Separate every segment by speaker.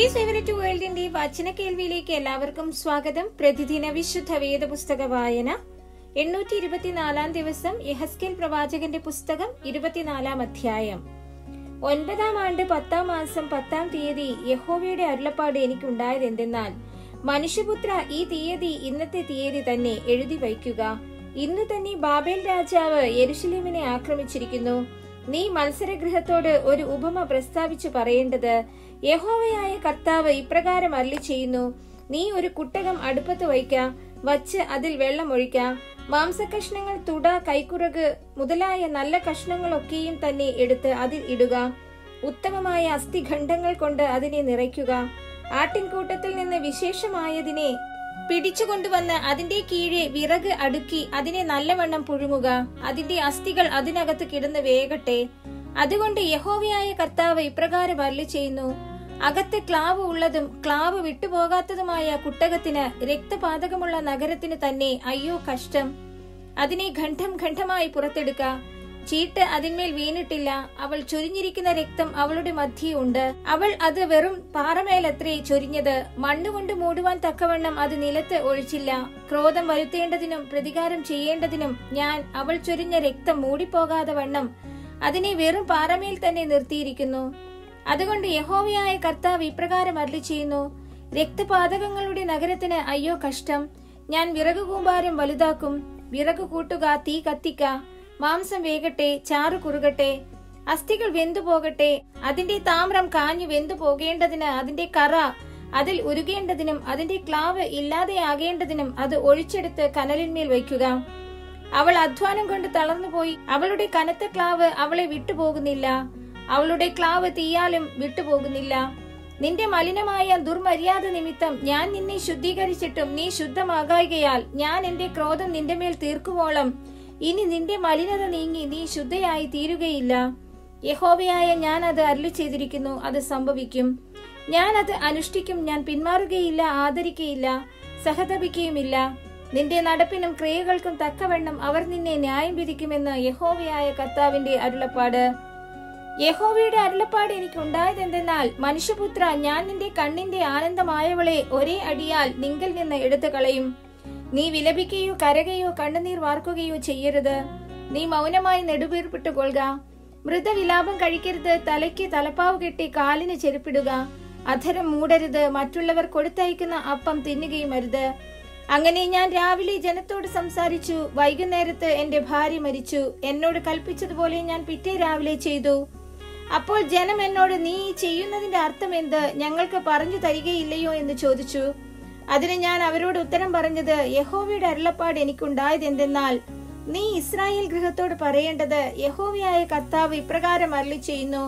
Speaker 1: Jesus favourite വേൾഡിന്റെ വചന കേൾവിയിലേക്ക് എല്ലാവർക്കും സ്വാഗതം പ്രതിദിന വിശുദ്ധ വേദപുസ്തക വായന എണ്ണൂറ്റി ഇരുപത്തിനാലാം ദിവസം യഹസ്കേൽ പ്രവാചകന്റെ പുസ്തകം ഇരുപത്തിനാലാം അധ്യായം ഒൻപതാം ആണ്ട് പത്താം മാസം പത്താം തീയതി യഹോവയുടെ അരുളപ്പാട് എനിക്കുണ്ടായത് എന്തെന്നാൽ മനുഷ്യപുത്ര ഈ തീയതി ഇന്നത്തെ തീയതി തന്നെ എഴുതി വയ്ക്കുക ഇന്ന് തന്നെ ബാബേൽ രാജാവ് യെരുഷലേമിനെ ആക്രമിച്ചിരിക്കുന്നു നീ മത്സരഗൃഹത്തോട് ഒരു ഉപമ പ്രസ്താവിച്ചു പറയേണ്ടത് യഹോവയായ കർത്താവ് ഇപ്രകാരം അരളി ചെയ്യുന്നു നീ ഒരു കുട്ടകം അടുപ്പത്ത് വയ്ക്ക വച്ച് അതിൽ വെള്ളം ഒഴിക്ക മാംസകഷ്ണങ്ങൾ തുട കൈക്കുറക് മുതലായ നല്ല കഷ്ണങ്ങളൊക്കെയും തന്നെ എടുത്ത് അതിൽ ഇടുക ഉത്തമമായ അസ്ഥിഖണ്ഡങ്ങൾ കൊണ്ട് അതിനെ നിറയ്ക്കുക ആട്ടിൻകൂട്ടത്തിൽ നിന്ന് വിശേഷമായതിനെ പിടിച്ചുകൊണ്ടുവന്ന് അതിന്റെ കീഴെ വിറക് അടുക്കി അതിനെ നല്ലവണ്ണം പുഴുങ്ങുക അതിന്റെ അസ്ഥികൾ അതിനകത്ത് കിടന്ന് വേകട്ടെ അതുകൊണ്ട് യഹോവയായ കർത്താവ് ഇപ്രകാരം അരളി ചെയ്യുന്നു അകത്ത് ക്ലാവ് ഉള്ളതും ക്ലാവ് വിട്ടുപോകാത്തതുമായ കുട്ടകത്തിന് രക്തപാതകമുള്ള നഗരത്തിന് തന്നെ അയ്യോ കഷ്ടം അതിനെ ഖണ്ഡം ഖണ്ഡമായി പുറത്തെടുക്ക ചീട്ട് അതിന്മേൽ വീണിട്ടില്ല അവൾ ചൊരിഞ്ഞിരിക്കുന്ന രക്തം അവളുടെ മധ്യേ ഉണ്ട് അവൾ അത് വെറും പാറമേലത്രേ ചൊരിഞ്ഞത് മണ്ണുകൊണ്ട് മൂടുവാൻ തക്കവണ്ണം അത് നിലത്ത് ഒഴിച്ചില്ല ക്രോധം വരുത്തേണ്ടതിനും പ്രതികാരം ചെയ്യേണ്ടതിനും ഞാൻ അവൾ ചൊരിഞ്ഞ രക്തം മൂടിപ്പോകാതെ വണ്ണം അതിനെ വെറും പാറമേൽ തന്നെ നിർത്തിയിരിക്കുന്നു അതുകൊണ്ട് യഹോവയായ കർത്താവ് ഇപ്രകാരം അരളി ചെയ്യുന്നു രക്തപാതകങ്ങളുടെ നഗരത്തിന് അയ്യോ കഷ്ടം ഞാൻ വിറകു കൂമ്പാരം വലുതാക്കും വിറകു കൂട്ടുക തീ കത്തിക്ക മാംസം വേകട്ടെ ചാറ് കുറുകട്ടെ അസ്ഥികൾ വെന്തു പോകട്ടെ അതിന്റെ താമ്രം കാഞ്ഞു വെന്തു പോകേണ്ടതിന് അതിന്റെ കറ അതിൽ ഉരുകേണ്ടതിനും അതിന്റെ ക്ലാവ് ഇല്ലാതെയാകേണ്ടതിനും അത് ഒഴിച്ചെടുത്ത് കനലിന്മേൽ വയ്ക്കുക അവൾ അധ്വാനം കൊണ്ട് തളർന്നുപോയി അവളുടെ കനത്ത ക്ലാവ് അവളെ വിട്ടുപോകുന്നില്ല അവളുടെ ക്ലാവ് തീയാലും വിട്ടുപോകുന്നില്ല നിന്റെ മലിനമായ ദുർമര്യാദ നിമിത്തം ഞാൻ നിന്നെ ശുദ്ധീകരിച്ചിട്ടും നീ ശുദ്ധമാകായികയാൽ ഞാൻ എന്റെ ക്രോധം നിന്റെ മേൽ തീർക്കുവോളം ഇനി നിന്റെ മലിനത നീങ്ങി നീ ശുദ്ധയായി തീരുകയില്ല യഹോവയായ ഞാൻ അത് അരളി ചെയ്തിരിക്കുന്നു അത് സംഭവിക്കും ഞാൻ അത് അനുഷ്ഠിക്കും ഞാൻ പിന്മാറുകയില്ല ആദരിക്കയില്ല സഹതപിക്കുകയുമില്ല നിന്റെ നടപ്പിനും ക്രിയകൾക്കും തക്കവണ്ണം അവർ നിന്നെ ന്യായം വിധിക്കുമെന്ന് യഹോവയായ കർത്താവിന്റെ അരുളപ്പാട് യഹോവയുടെ അരുളപ്പാട് എനിക്ക് ഉണ്ടായത് എന്തെന്നാൽ മനുഷ്യപുത്ര ഞാൻ നിന്റെ കണ്ണിന്റെ ആനന്ദമായവളെ ഒരേ അടിയാൽ നിങ്കിൽ നിന്ന് എടുത്തു കളയും നീ വിലപിക്കുകയോ കരകയോ കണ്ണുനീർ വാർക്കുകയോ ചെയ്യരുത് നീ മൗനമായി നെടുവീർപ്പിട്ട് കൊള്ളുക മൃതവിലാപം കഴിക്കരുത് തലയ്ക്ക് തലപ്പാവ് കെട്ടി കാലിന് ചെരുപ്പിടുക അധരം മൂടരുത് മറ്റുള്ളവർ കൊടുത്തയക്കുന്ന അപ്പം തിന്നുകയും അരുത് അങ്ങനെ ഞാൻ രാവിലെ ജനത്തോട് സംസാരിച്ചു വൈകുന്നേരത്ത് എന്റെ ഭാര്യ മരിച്ചു എന്നോട് കൽപ്പിച്ചതുപോലെ ഞാൻ പിറ്റേ രാവിലെ ചെയ്തു അപ്പോൾ ജനം എന്നോട് നീ ഈ ചെയ്യുന്നതിന്റെ അർത്ഥം എന്ത് ഞങ്ങൾക്ക് പറഞ്ഞു തരികയില്ലയോ എന്ന് ചോദിച്ചു അതിന് ഞാൻ അവരോട് ഉത്തരം പറഞ്ഞത് യഹോവയുടെ അരുളപ്പാട് എനിക്കുണ്ടായത് എന്തെന്നാൽ നീ ഇസ്രായേൽ ഗൃഹത്തോട് പറയേണ്ടത് യഹോവയായ കർത്താവ് ഇപ്രകാരം അരളി ചെയ്യുന്നു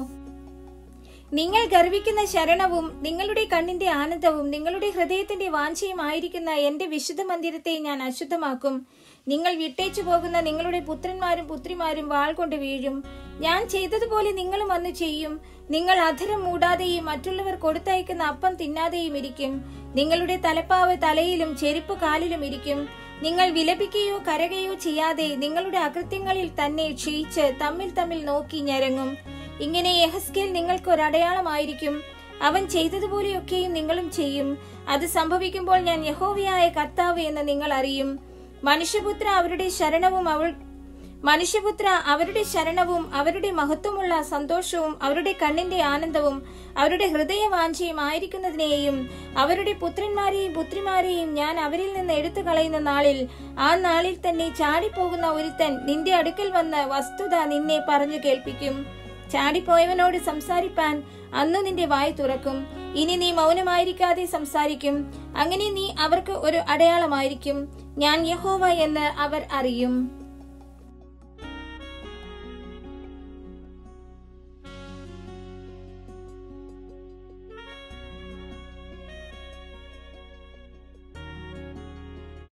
Speaker 1: നിങ്ങൾ ഗർവിക്കുന്ന ശരണവും നിങ്ങളുടെ കണ്ണിന്റെ ആനന്ദവും നിങ്ങളുടെ ഹൃദയത്തിന്റെ വാഞ്ചയുമായിരിക്കുന്ന എന്റെ വിശുദ്ധ മന്ദിരത്തെ ഞാൻ അശുദ്ധമാക്കും നിങ്ങൾ വിട്ടേച്ചു പോകുന്ന നിങ്ങളുടെ പുത്രന്മാരും പുത്രിമാരും വാൾ കൊണ്ട് വീഴും ഞാൻ ചെയ്തതുപോലെ നിങ്ങളും വന്ന് ചെയ്യും നിങ്ങൾ അധരം മൂടാതെയും മറ്റുള്ളവർ കൊടുത്തയക്കുന്ന അപ്പം തിന്നാതെയും ഇരിക്കും നിങ്ങളുടെ തലപ്പാവ് തലയിലും ചെരുപ്പ് കാലിലും ഇരിക്കും നിങ്ങൾ വിലപിക്കുകയോ കരകയോ ചെയ്യാതെ നിങ്ങളുടെ അകൃത്യങ്ങളിൽ തന്നെ ക്ഷയിച്ച് തമ്മിൽ തമ്മിൽ നോക്കി ഞരങ്ങും ഇങ്ങനെ യഹസ്കേൽ നിങ്ങൾക്ക് ഒരു അടയാളമായിരിക്കും അവൻ ചെയ്തതുപോലെയൊക്കെയും നിങ്ങളും ചെയ്യും അത് സംഭവിക്കുമ്പോൾ ഞാൻ യഹോവയായ കർത്താവ് എന്ന് നിങ്ങൾ അറിയും മനുഷ്യപുത്ര അവരുടെ ശരണവും അവൾ മനുഷ്യപുത്ര അവരുടെ ശരണവും അവരുടെ മഹത്വമുള്ള സന്തോഷവും അവരുടെ കണ്ണിന്റെ ആനന്ദവും അവരുടെ ഹൃദയവാഞ്ചയും ആയിരിക്കുന്നതിനെയും അവരുടെ പുത്രന്മാരെയും പുത്രിമാരെയും ഞാൻ അവരിൽ നിന്ന് എടുത്തു കളയുന്ന നാളിൽ ആ നാളിൽ തന്നെ ചാടിപ്പോകുന്ന ഒരുത്തൻ നിന്റെ അടുക്കൽ വന്ന് വസ്തുത നിന്നെ പറഞ്ഞു കേൾപ്പിക്കും ചാടിപ്പോയവനോട് സംസാരിപ്പാൻ അന്ന് നിന്റെ വായി തുറക്കും ഇനി നീ മൗനമായിരിക്കാതെ സംസാരിക്കും അങ്ങനെ നീ അവർക്ക് ഒരു അടയാളമായിരിക്കും ഞാൻ യഹോവ എന്ന് അവർ അറിയും